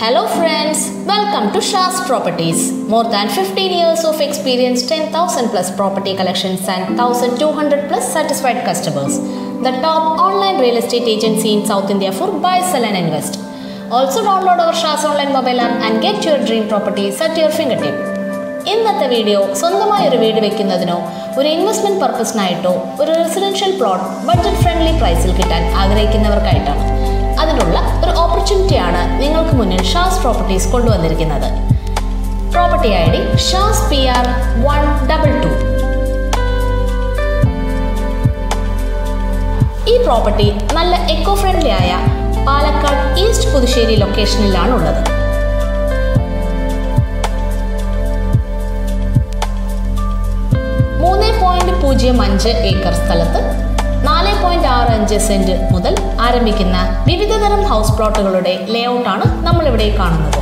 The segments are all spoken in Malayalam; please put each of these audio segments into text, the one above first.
Hello friends, welcome to Shah's Properties. More than 15 years of experience, 10,000 plus property collections and 1,200 plus satisfied customers. The top online real estate agency in South India for buy, sell and invest. Also download our Shah's online mobile app and get your dream properties at your fingertip. ഇന്നത്തെ വീഡിയോ സ്വന്തമായി ഒരു വീട് വെക്കുന്നതിനോ ഒരു ഇൻവെസ്റ്റ്മെന്റ് പർപ്പസിനായിട്ടോ ഒരു റെസിഡൻഷ്യൽ പ്ലോട്ട് ബഡ്ജറ്റ് ഫ്രണ്ട്ലി പ്രൈസിൽ കിട്ടാൻ ആഗ്രഹിക്കുന്നവർക്കായിട്ടാണ് അതിനുള്ള ഒരു ഓപ്പർച്യൂണിറ്റിയാണ് നിങ്ങൾക്ക് മുന്നിൽ ഷാസ് പ്രോപ്പർട്ടീസ് കൊണ്ടുവന്നിരിക്കുന്നത് property I D Shaz P R one double two ഈ പ്രോപ്പർട്ടി നല്ല എക്കോ ഫ്രണ്ട്ലി ആയ പാലക്കാട് ഈസ്റ്റ് പുതുശ്ശേരി ലൊക്കേഷനിലാണ് ഉള്ളത് മൂന്ന് പോയിന്റ് പൂജ്യം അഞ്ച് ഏക്കർ സ്ഥലത്ത് നാല് പോയിന്റ് ആറ് അഞ്ച് സെന്റ് മുതൽ ആരംഭിക്കുന്ന വിവിധതരം ഹൗസ് പ്ലോട്ടുകളുടെ ലേഔട്ടാണ് നമ്മളിവിടെ കാണുന്നത്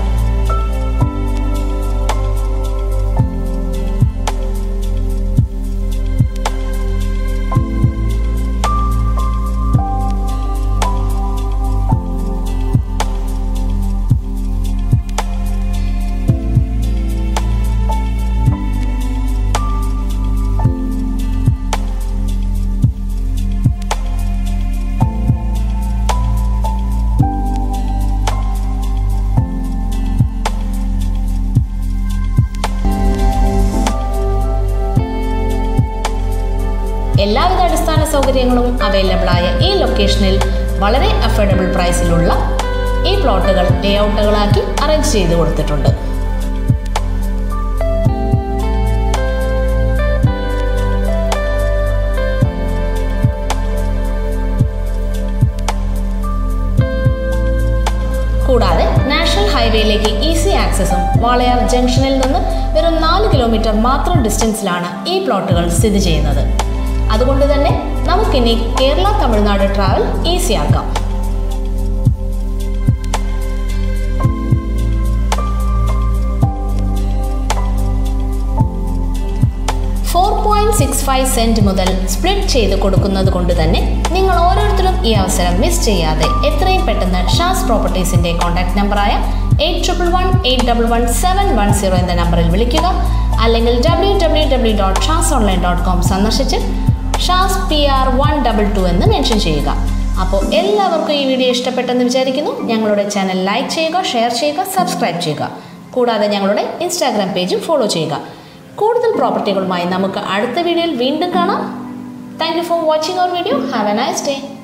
എല്ലാവിധ അടിസ്ഥാന സൗകര്യങ്ങളും അവൈലബിൾ ആയ ഈ ലൊക്കേഷനിൽ വളരെ അഫോർഡബിൾ പ്രൈസിലുള്ള ഈ പ്ലോട്ടുകൾ ലേഔട്ടുകളാക്കി അറേഞ്ച് ചെയ്ത് കൊടുത്തിട്ടുണ്ട് കൂടാതെ നാഷണൽ ഹൈവേയിലേക്ക് ഈസി ആക്സസും വാളയാർ ജംഗ്ഷനിൽ നിന്ന് വെറും നാല് കിലോമീറ്റർ മാത്രം ഡിസ്റ്റൻസിലാണ് ഈ പ്ലോട്ടുകൾ സ്ഥിതി ചെയ്യുന്നത് അതുകൊണ്ട് തന്നെ നമുക്കിനി കേരള തമിഴ്നാട് ട്രാവൽ ഈസി ആക്കാം four point six five cent മുതൽ സ്പ്ലിറ്റ് ചെയ്ത് കൊടുക്കുന്നത് കൊണ്ട് തന്നെ നിങ്ങൾ ഓരോരുത്തരും ഈ അവസരം മിസ് ചെയ്യാതെ എത്രയും പെട്ടെന്ന് ഷാസ് പ്രോപ്പർട്ടീസിന്റെ കോൺടാക്ട് നമ്പറായ eight triple one eight double one seven one zero എന്ന നമ്പറിൽ വിളിക്കുക അല്ലെങ്കിൽ W W W dot Shaz online dot com സന്ദർശിച്ച് Shaz P R one double two എന്ന് മെൻഷൻ ചെയ്യുക അപ്പോൾ എല്ലാവർക്കും ഈ വീഡിയോ ഇഷ്ടപ്പെട്ടെന്ന് വിചാരിക്കുന്നു ഞങ്ങളുടെ ചാനൽ ലൈക്ക് ചെയ്യുക ഷെയർ ചെയ്യുക സബ്സ്ക്രൈബ് ചെയ്യുക കൂടാതെ ഞങ്ങളുടെ ഇൻസ്റ്റാഗ്രാം പേജും ഫോളോ ചെയ്യുക കൂടുതൽ പ്രോപ്പർട്ടികളുമായി നമുക്ക് അടുത്ത വീഡിയോയിൽ വീണ്ടും കാണാം thank you for watching our video have a nice day